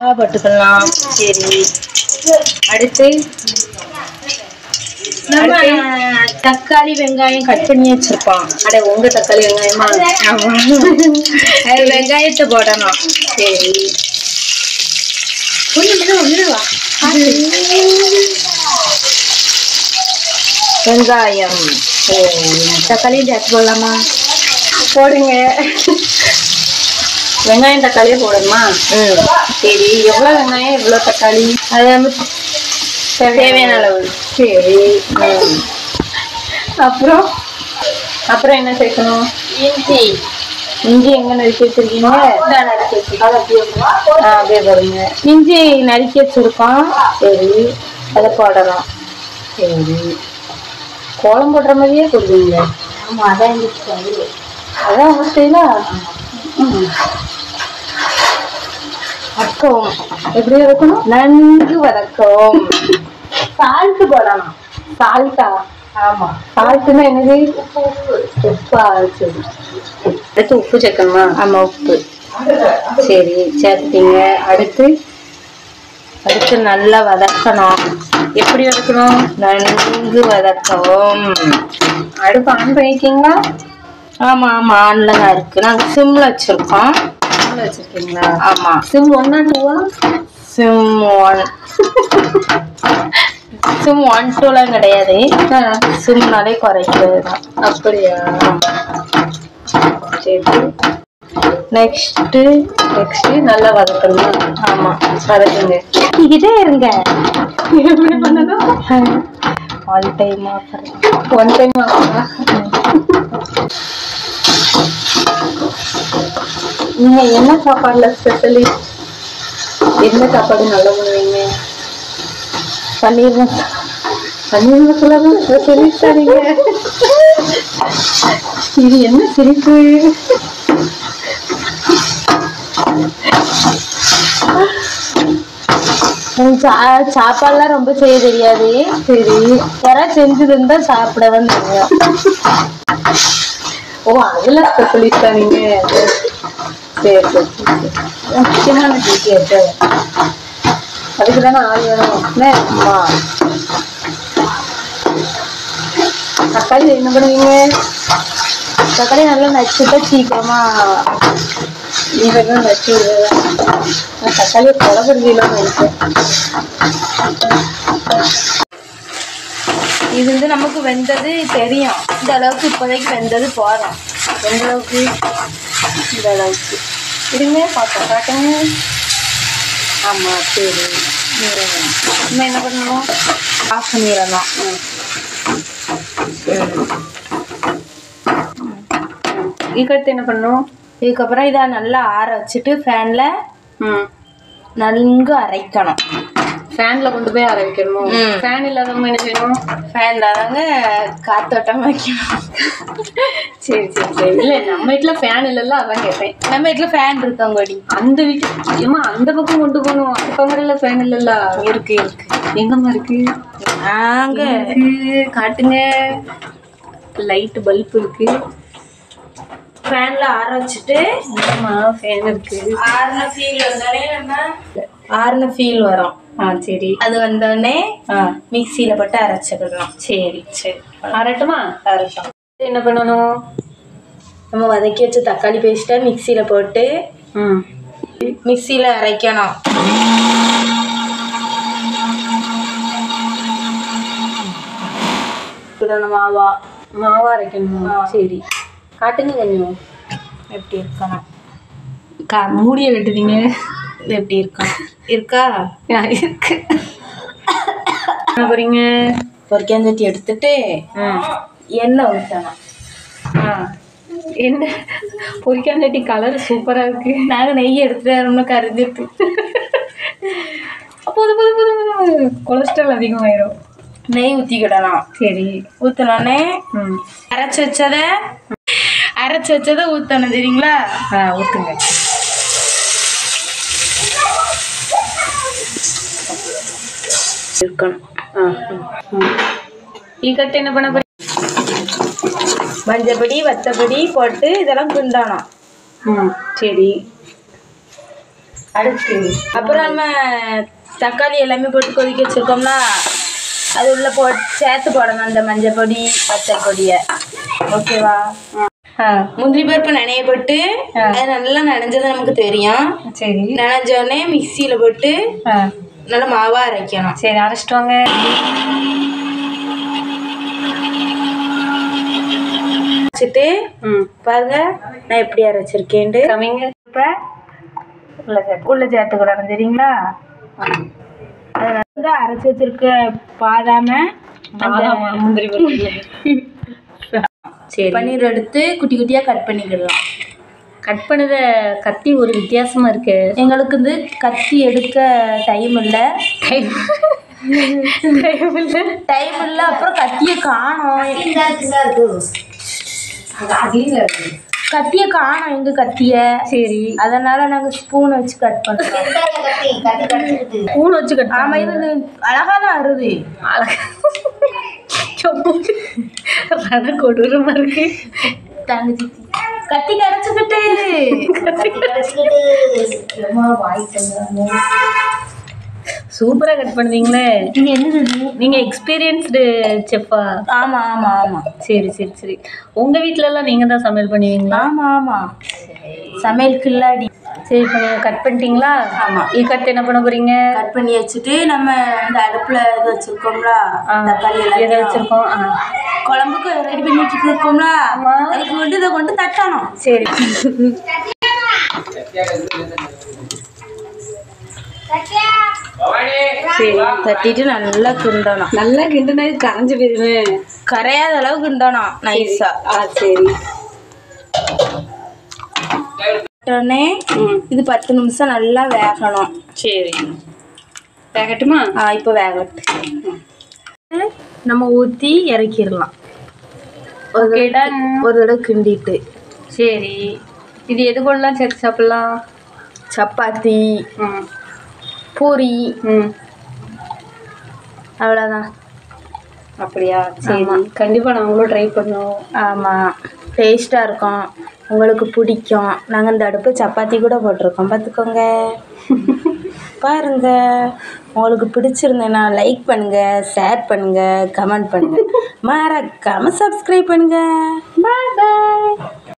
போட்டுக்கலாம் சரி அடுத்து நம்ம தக்காளி வெங்காயம் கட் பண்ணி வச்சிருப்போம் அட உங்க தக்காளி வெங்காயமா ஆமா அது வெங்காயத்தை போடணும் சரி கொஞ்சம் உள்ளவா வெங்காயம் தக்காளி சேர்த்து போடலாமா போடுங்க வெங்காயம் தக்காளியே போடணுமா சரி எவ்வளோ வெங்காயம் எவ்வளோ தக்காளி அது வந்து தேவையான அளவு சரி ம். அப்புறம் அப்புறம் என்ன சேர்க்கணும் இஞ்சி இஞ்சி எங்க நறுக்கி வச்சிருக்கீங்க ஆ, அப்படியே பாருங்க இஞ்சி நறுக்கி வச்சிருக்கோம் சரி அதை போடலாம் சரி கோலம் போடுற மாதிரியே போடுவீங்க ஆமா அதான் அதான் உங்க ஸ்டைலா வதக்கவும் எப்படி வதக்கணும் நன்கு வதக்கவும் சால்ட் போடணும் சால்ட்டா ஆமா சால்ட்னா என்னது உப்பு உப்பா சரி அடுத்து உப்பு சேர்க்கணுமா ஆமா உப்பு சரி சேர்த்துட்டீங்க அடுத்து அடுத்து நல்லா வதக்கணும் எப்படி வதக்கணும் நன்கு வதக்கவும் அடுப்பு ஆன் பண்ணிருக்கீங்களா ஆமா ஆமா ஆன்ல தான் இருக்கு நாங்க சிம்ல வச்சிருக்கோம் சிம்ல வச்சிருக்கீங்களா ஆமா சிம் ஒன்னா டூவா சிம் ஒன் சிம் ஒன் டூலாம் கிடையாது சிம்னாலே குறைக்கிறது தான் அப்படியா சரி நெக்ஸ்ட் நெக்ஸ்ட் நல்லா வதக்கணும் ஆமா வதக்குங்க இதே இருங்க எப்படி பண்ணணும் one time offer one time ஆஃபரா நீங்க என்ன சாப்பாடுல ஸ்பெஷலிஸ்ட் என்ன சாப்பாடு நல்லா பண்ணுவீங்க பன்னீர் மசாலா பன்னீர் மசாலா தான் ஸ்பெஷலிஸ்டா நீங்க இது என்ன சிரிப்பு எனக்கு சா- சாப்பாடுலாம் ரொம்ப செய்ய தெரியாது சரி யாராவது செஞ்சு இருந்தா சாப்பிட வந்து தெரியும் ஓ அதுல ஸ்பெஷலிஸ்டா நீங்க சரி சரி சரி, சரி முக்கியமான டீட்டெயில்ஸ் அதுக்கு தானே ஆள் வேணும் என்ன? ஆமா தக்காளி என்ன பண்ணுவீங்க தக்காளி நல்லா நச்சுட்டா சீக்கிரமா நீங்களும் நச்சு நான் தக்காளியை கொலப்படுவீங்களோன்னு நினைச்சேன் இது வந்து நமக்கு வெந்தது தெரியும் இந்த அளவுக்கு இப்போதைக்கு வெந்தது போதும் எந்த அளவுக்கு இந்த அளவுக்கு இருங்க பார்க்க காட்டுங்க ஆமாம் சரி இன்னும் என்ன பண்ணணும் ஆஃப் பண்ணிடணும் ம். இதுக்கடுத்து என்ன பண்ணணும் இதுக்கப்புறம் இதை நல்லா ஆற வச்சுட்டு ஃபேனில் நன்கு அரைக்கணும் ஃபேனில் கொண்டு போய் அரை வைக்கணும் ஃபேன் இல்லாதவங்க என்ன செய்யணும் ஃபேன் இல்லாதவங்க காத்தோட்டம் வைக்கணும் சரி சரி சரி இல்லை நம்ம வீட்டில் ஃபேன் இல்லைல்ல அதான் கேட்பேன் நம்ம வீட்டில் ஃபேன் இருக்காங்கடி அந்த வீட்டு ஏமா அந்த பக்கம் கொண்டு போகணும் அந்த பக்கம் ஃபேன் இல்லைல்ல இருக்கு இருக்கு எங்கம்மா இருக்கு நாங்க காட்டுங்க லைட் பல்ப் இருக்கு ஃபேன்ல ஆற வச்சுட்டு ஆமா ஃபேன் இருக்கு ஆறுன ஃபீல் வந்தாலே நம்ம ஆறுன ஃபீல் வரும் ஆ சரி அது வந்தோடனே மிக்சியில போட்டு அரைச்சிடலாம் சரி சரி அரைட்டுமா அரைட்டும் என்ன பண்ணணும் நம்ம வதக்கி வச்ச தக்காளி பேஸ்ட்டை மிக்சியில போட்டு மிக்சியில அரைக்கணும் சுடணும் மாவா மாவா அரைக்கணுமா சரி காட்டுங்க கொஞ்சம் எப்படி இருக்கணும் கா மூடிய கட்டுதீங்க இது எப்படி இருக்கும் இருக்கா இருக்கு என்ன போறீங்க பொரிக்காஞ்சட்டி எடுத்துட்டு எண்ணெய் ஊற்றணும் என்ன பொரிக்காஞ்சட்டி கலர் சூப்பராக இருக்கு நாங்கள் நெய் எடுத்துட்டு வரோம்னு கருதிட்டு போது போது போது போது கொலஸ்ட்ரால் அதிகமாயிரும் நெய் ஊற்றிக்கிடலாம் சரி ஊற்றினோடனே அரைச்சி வச்சதை அரைச்சி வச்சதை ஊற்றணும் தெரியுங்களா ஆ ஊற்றுங்க இருக்கணும் ஆ ஈக்கட்டு என்ன பண்ண போறீங்க மஞ்சப்பொடி வத்தப்பொடி போட்டு இதெல்லாம் குண்டானோம் ம் சரி அடுத்து அப்புறம் நம்ம தக்காளி எல்லாமே போட்டு கொதிக்க வச்சிருக்கோம்னா அது உள்ள போ சேர்த்து போடணும் அந்த மஞ்சள் பொடி பச்சை பொடியை ஓகேவா ஆ முந்திரி பருப்பு நனைய போட்டு ஆ. அது நல்லா நனைஞ்சது நமக்கு தெரியும் சரி நனைஞ்சோடனே மிக்சியில் போட்டு ஆ நல்லா மாவாக அரைக்கணும் சரி அரைச்சிட்டு வாங்க வச்சுட்டு ம் பாருங்க நான் எப்படி அரைச்சிருக்கேன்ட்டு கம்மிங்க இப்போ உள்ள சேர்த்து உள்ள சேர்த்துக்கூடாது சரிங்களா அதை வந்து அரைச்சி வச்சிருக்க பாதாம ஆமா, முந்திரி பருப்பு சரி பன்னீர் எடுத்து குட்டி குட்டியாக கட் பண்ணிக்கிடலாம் கட் பண்ணத கத்தி ஒரு வித்தியாசமா இருக்கு எங்களுக்கு வந்து கத்தி எடுக்க டைம் இல்லை டைம் இல்லை டைம் இல்லை அப்புறம் கத்தியை காணோம் கத்தியை காணோம் எங்க கத்தியை சரி அதனால நாங்க ஸ்பூன் வச்சு கட் பண்றோம் பூன் வச்சு கட் ஆமா இது அழகா தான் வருது ரண கொடூரமா இருக்கு தங்கச்சி கத்தி கரைச்சுக்கிட்டு சூப்பரா கட் பண்ணுவீங்களே இது என்னது நீங்க எக்ஸ்பீரியன்ஸ்டு செஃப்பா ஆமா ஆமா ஆமா சரி சரி சரி உங்க வீட்ல எல்லாம் நீங்க தான் சமையல் பண்ணுவீங்களா ஆமா ஆமா சமையல் கில்லாடி சரி இப்போ நீங்க கட் பண்ணிட்டீங்களா ஆமா. இது கட் என்ன பண்ண போறீங்க கட் பண்ணி வச்சுட்டு நம்ம இந்த அடுப்புல இது வச்சிருக்கோம்ல ஆ, தக்காளி எதை எல்லாம் வச்சிருக்கோம் ஆ, குழம்புக்கு ரெடி பண்ணி வச்சுருக்கோம்ல ஆமா. அதுக்கு கொண்டு இதை கொண்டு தட்டணும் சரி சரி தட்டிட்டு நல்லா கிண்டணும் நல்லா கிண்டுனா கரைஞ்சு போயிருமே கரையாத அளவு கிண்டணும் நைஸா ஆ சரி உடனே ம் இது பத்து நிமிஷம் நல்லா வேகணும் சரி வேகட்டுமா ஆ இப்போ வேகட்டு நம்ம ஊற்றி இறக்கிடலாம் ஒரு Okay, தடவை done. ஒரு தடவை கிண்டிட்டு சரி இது எது கூடலாம் சேர்த்து சாப்பிடலாம் சப்பாத்தி ம் பூரி ம் அவ்வளோதான் அப்படியா சரி கண்டிப்பாக நாங்களும் ட்ரை பண்ணுவோம் ஆமாம் டேஸ்ட்டாக இருக்கும் உங்களுக்கு பிடிக்கும் நாங்கள் இந்த அடுப்பு சப்பாத்தி கூட போட்டிருக்கோம் பார்த்துக்கோங்க பாருங்க உங்களுக்கு பிடிச்சிருந்தேன்னா லைக் பண்ணுங்கள் ஷேர் பண்ணுங்கள் கமெண்ட் பண்ணுங்கள் மறக்காமல் சப்ஸ்கிரைப் பண்ணுங்கள் பாய் பாய்